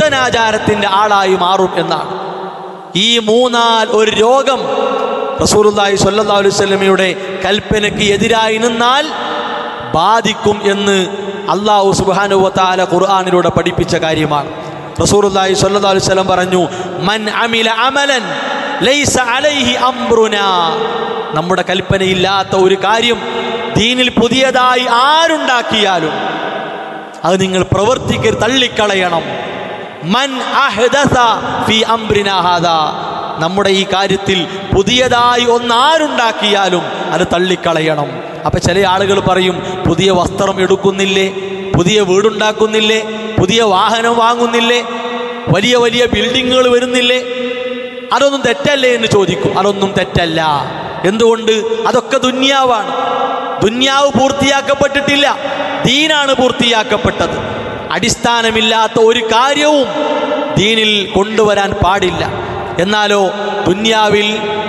പുത്തനാചാരത്തിന്റെ ആളായി മാറും എന്നാണ് ഈ മൂന്നാൽ ഒരു രോഗം റസൂലുള്ളാഹി സ്വല്ലല്ലാഹു അലൈഹി വസല്ലമയുടെ കൽപ്പനയ്ക്ക് എതിരായി നിന്നാൽ ബാധിക്കും എന്ന് അള്ളാഹു സുബ്ഹാനഹു വതആല ഖുർആനിലൂടെ പഠിപ്പിച്ച കാര്യമാണ് റസൂലുള്ളാഹി സ്വല്ലല്ലാഹു അലൈഹി വസല്ലം പറഞ്ഞു മൻ അമില അമലൻ ലൈസ അലൈഹി അംറുനാ നമ്മുടെ കൽപ്പനയില്ലാത്ത ഒരു കാര്യം ദീനിൽ പുതിയതായി ആരുണ്ടാക്കിയാലും അത് നിങ്ങൾ പ്രവർത്തിക്കൽ തള്ളിക്കളയണം മൻ അഹ്ദസ ഫി അംറിനാ ഹാദാ നമ്മുടെ ഈ കാര്യത്തിൽ പുതിയതായി ഒന്നാരുണ്ടാക്കിയാലും അത് തള്ളിക്കളയണം അപ്പൊ ചില ആളുകൾ പറയും പുതിയ വസ്ത്രം എടുക്കുന്നില്ലേ പുതിയ വീടുണ്ടാക്കുന്നില്ലേ പുതിയ വാഹനം വാങ്ങുന്നില്ലേ വലിയ വലിയ ബിൽഡിങ്ങുകൾ വരുന്നില്ലേ അതൊന്നും തെറ്റല്ലേ എന്ന് ചോദിക്കും അതൊന്നും തെറ്റല്ല എന്തുകൊണ്ട് അതൊക്കെ ദുന്യാവാണ് ദുന്യാവ് പൂർത്തിയാക്കപ്പെട്ടിട്ടില്ല ദീനാണ് പൂർത്തിയാക്കപ്പെട്ടത് അടിസ്ഥാനമില്ലാത്ത ഒരു കാര്യവും ദീനിൽ കൊണ്ടുവരാൻ പാടില്ല എന്നാലോ ദുന്യാവിൽ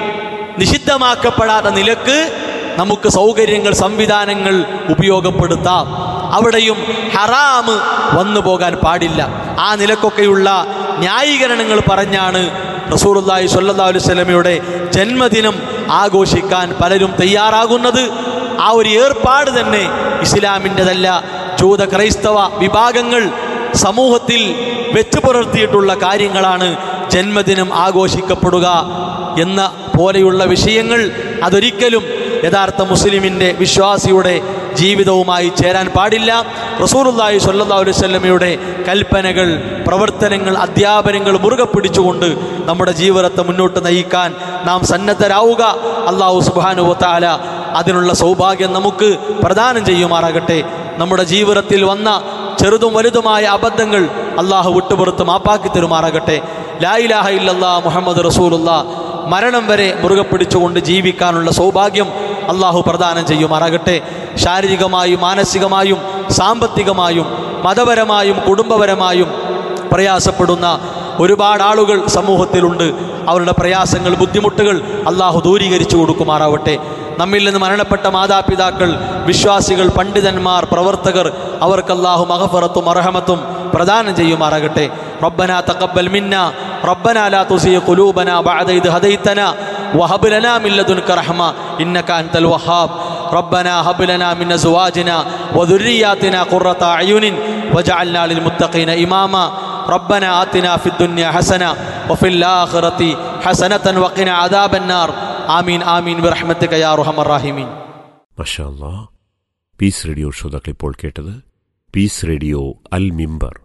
നിഷിദ്ധമാക്കപ്പെടാത്ത നിലക്ക് നമുക്ക് സൗകര്യങ്ങൾ സംവിധാനങ്ങൾ ഉപയോഗപ്പെടുത്താം അവിടെയും ഹറാമ് വന്നു പോകാൻ പാടില്ല ആ നിലക്കൊക്കെയുള്ള ന്യായീകരണങ്ങൾ പറഞ്ഞാണ് റസൂറുല്ലാഹി സ്വല്ലല്ലാഹു അലൈഹി വസല്ലമയുടെ ജന്മദിനം ആഘോഷിക്കാൻ പലരും തയ്യാറാകുന്നത് ആ ഒരു ഏർപ്പാട് തന്നെ ഇസ്ലാമിൻ്റെതല്ല ജൂത ക്രൈസ്തവ വിഭാഗങ്ങൾ സമൂഹത്തിൽ വെച്ചു പുലർത്തിയിട്ടുള്ള കാര്യങ്ങളാണ് ജന്മദിനം ആഘോഷിക്കപ്പെടുക എന്ന പോലെയുള്ള വിഷയങ്ങൾ അതൊരിക്കലും യഥാർത്ഥ മുസ്ലിമിൻ്റെ വിശ്വാസിയുടെ ജീവിതവുമായി ചേരാൻ പാടില്ല റസൂറുല്ലാഹി സ്വല്ലല്ലാഹു അലൈഹി വസല്ലമയുടെ കൽപ്പനകൾ പ്രവർത്തനങ്ങൾ അധ്യാപനങ്ങൾ മുറുകെ പിടിച്ചുകൊണ്ട് നമ്മുടെ ജീവിതത്തെ മുന്നോട്ട് നയിക്കാൻ നാം സന്നദ്ധരാവുക അള്ളാഹു സുബ്ഹാനഹു വതആല അതിനുള്ള സൗഭാഗ്യം നമുക്ക് പ്രദാനം ചെയ്യുമാറാകട്ടെ നമ്മുടെ ജീവിതത്തിൽ വന്ന ചെറുതും വലുതുമായ അബദ്ധങ്ങൾ അള്ളാഹു വിട്ടുപുറത്ത് മാപ്പാക്കി തരുമാറാകട്ടെ ലായിലാഹ ഇല്ലല്ലാ മുഹമ്മദ് റസൂലുള്ള മരണം വരെ മുറുകെ പിടിച്ചുകൊണ്ട് ജീവിക്കാനുള്ള സൗഭാഗ്യം അള്ളാഹു പ്രദാനം ചെയ്യുമാറാകട്ടെ ശാരീരികമായും മാനസികമായും സാമ്പത്തികമായും മതപരമായും കുടുംബപരമായും പ്രയാസപ്പെടുന്ന ഒരുപാട് ആളുകൾ സമൂഹത്തിലുണ്ട് അവരുടെ പ്രയാസങ്ങൾ ബുദ്ധിമുട്ടുകൾ അള്ളാഹു ദൂരീകരിച്ചു കൊടുക്കുമാറാവട്ടെ നമ്മിൽ നിന്ന് മരണപ്പെട്ട മാതാപിതാക്കൾ വിശ്വാസികൾ പണ്ഡിതന്മാർ പ്രവർത്തകർ അവർക്ക് അള്ളാഹു മഹഫറത്തും അർഹമത്തും പ്രദാനം ചെയ്യുമാറാകട്ടെ ربنا تقبل منا ربنا لا تزغ قلوبنا بعد إذ هديتنا وهب لنا من لدنك رحمة إنك أنت الوهاب ربنا هب لنا من أزواجنا وذرياتنا قرة أعين واجعلنا للمتقين إماما ربنا آتنا في الدنيا حسنة وفي الآخرة حسنة وقنا عذاب النار آمين آمين برحمتك يا أرحم الراحمين മഷാല്ലാ പീസ് റേഡിയോ ശ്രോതാക്കൾ ഇപ്പോൾ കേട്ടത് പീസ് റേഡിയോ അൽ മിമ്പർ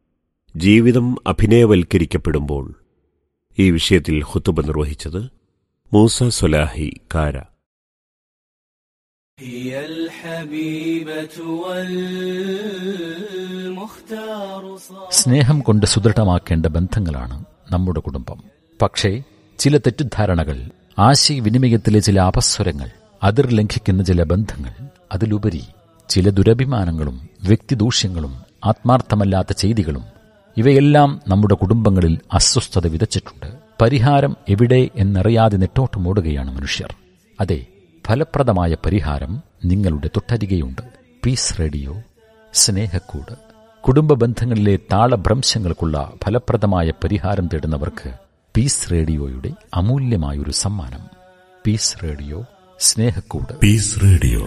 ജീവിതം അഭിനയവൽക്കരിക്കപ്പെടുമ്പോൾ ഈ വിഷയത്തിൽ ഹുത്തുബ നിർവഹിച്ചത് മൂസ സൊലാഹി കാര هي الحبيبة والمختار صار സ്നേഹം കൊണ്ട് സുദൃഢമാക്കേണ്ട ബന്ധങ്ങളാണ് നമ്മുടെ കുടുംബം പക്ഷേ ചില തെറ്റിദ്ധാരണകൾ ആശയവിനിമയത്തിലെ ചില അപസ്വരങ്ങൾ അതിർ ലംഘിക്കുന്ന ചില ബന്ധങ്ങൾ അതിലുപരി ചില ദുരഭിമാനങ്ങളും വ്യക്തിദൂഷ്യങ്ങളും ആത്മാർത്ഥമല്ലാത്ത ചെയ്തികളും ഇവയെല്ലാം നമ്മുടെ കുടുംബങ്ങളിൽ അസ്വസ്ഥത വിതച്ചിട്ടുണ്ട് പരിഹാരം എവിടെ എന്നറിയാതെ നെട്ടോട്ടമോടുകയാണ് മനുഷ്യർ അതെ ഫലപ്രദമായ പരിഹാരം നിങ്ങളുടെ തൊട്ടരികെയുണ്ട് പീസ് റേഡിയോ സ്നേഹക്കൂട് കുടുംബ ബന്ധങ്ങളിലെ താളഭ്രംശങ്ങൾക്കുള്ള ഫലപ്രദമായ പരിഹാരം തേടുന്നവർക്ക് പീസ് റേഡിയോയുടെ അമൂല്യമായൊരു സമ്മാനം പീസ് റേഡിയോ സ്നേഹക്കൂട് Peace Radio.